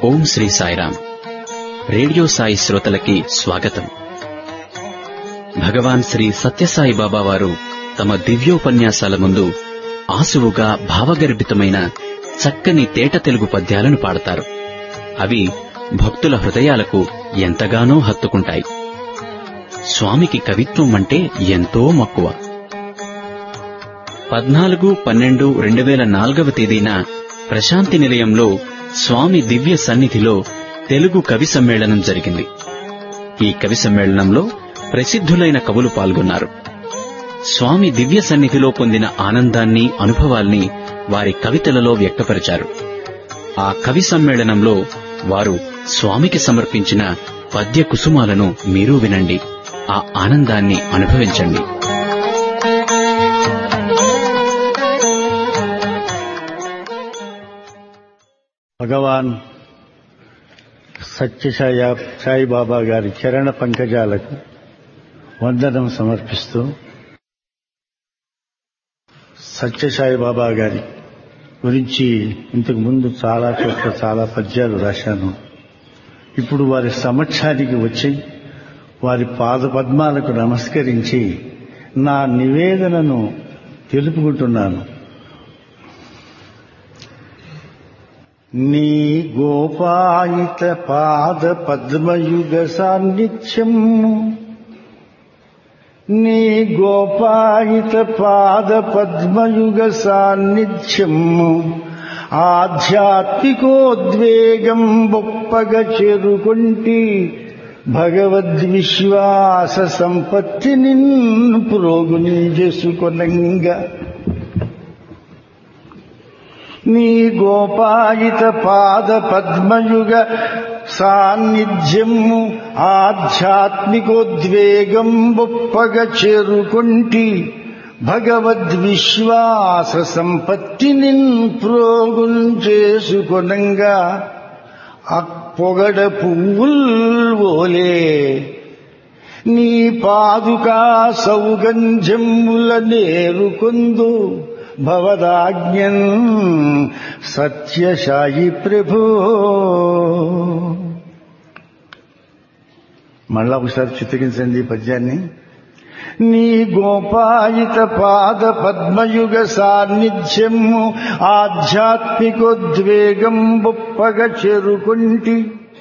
ఓం Sri Sairam radio Sai శ్రోతలకి స్వాగతం భగవాన్ శ్రీ సత్యసాయి బాబా వారు తమ దివ్యోపన్యాసాల ముందు ఆసువుగా భావగర్భితమైన చక్కని తేట తెలుగు పద్యాలను పాడతారు అవి భక్తుల హృదయాలకు ఎంతగానో హత్తుకుంటాయి స్వామికి కవిత్వం అంటే ఎంతో మక్కువ పద్నాలుగు పన్నెండు రెండు వేల నాలుగవ తేదీన ప్రశాంతి నిలయంలో స్వామి దివ్య సన్నిధిలో తెలుగు కవి సమ్మేళనం జరిగింది ఈ కవి సమ్మేళనంలో ప్రసిద్ధులైన కవులు పాల్గొన్నారు స్వామి దివ్య సన్నిధిలో పొందిన ఆనందాన్ని అనుభవాల్ని వారి కవితలలో వ్యక్తపరిచారు ఆ కవి సమ్మేళనంలో వారు స్వామికి సమర్పించిన పద్య కుసుమాలను మీరు వినండి ఆ ఆనందాన్ని అనుభవించండి భగవాన్ సత్యసాయి సాయిబాబా గారి చరణ పంకజాలకు వందనం సమర్పిస్తూ సత్యసాయి బాబా గారి గురించి ఇంతకు ముందు చాలా చోట్ల చాలా పద్యాలు రాశాను ఇప్పుడు వారి సమక్షానికి వచ్చి వారి పాద పద్మాలకు నమస్కరించి నా నివేదనను తెలుపుకుంటున్నాను నీ గోపాయిత పాద పద్మయుగ సాన్నిధ్యం నీ గోపాయిత పాద పద్మయుగ సాన్నిధ్యం ఆధ్యాత్మికోద్వేగం బొప్పగ చేరుకొంటి భగవద్విశ్వాస సంపత్తిని పురోగుని చేసుకొనంగా నీ గోపాయిత పాద పద్మయుగ సాన్నిధ్యము ఆధ్యాత్మికోద్వేగం బొప్పగ చేరుకొంటి భగవద్విశ్వాస సంపత్తిని ప్రోగుం చేసుకొనంగా అప్పొగడ పువ్వుల్ ఓలే నీ పాదుకా సౌగంధ్యముల నేరుకొందు భవదాజ్ఞన్ సత్యసాయి ప్రభో మళ్ళా ఒకసారి చిత్రించండి ఈ పద్యాన్ని నీ గోపాయిత పాద పద్మయుగ సాన్నిధ్యము ఆధ్యాత్మికోద్వేగం బొప్పగ చెరుకుంటి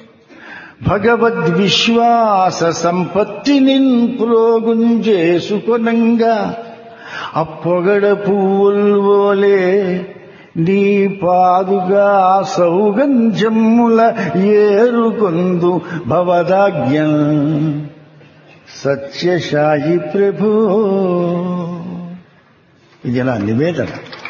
భగవద్విశ్వాస సంపత్తిని ప్రోగుంజేసుకొనంగా అప్పొగడ పువ్వుల్వోలే నీ పాదుగా సౌగంధ్యముల ఏరుకొందు భవదాజ్ఞం సత్యసాయి ప్రభు ఇది నా నివేదన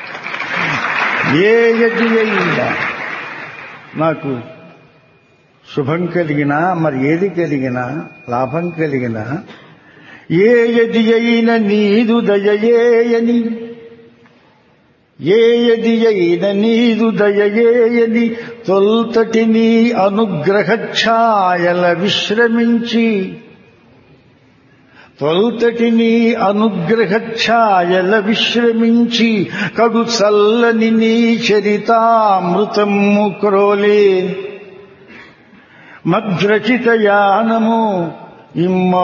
ఏ యజ్ఞ అయినా నాకు శుభం కలిగినా మరి ఏది కలిగినా లాభం కలిగినా ఏ యది అయిన నీదు దయయేయని ఏ యది అయిన నీదు దయయేయని తొల్తటి నీ అనుగ్రహ ఛాయల విశ్రమించి తొల్తటి నీ అనుగ్రహ ఛాయల విశ్రమించి కడు చల్లని నీ చరితామృతము క్రోలే మద్రచిత యానము ఇమ్మ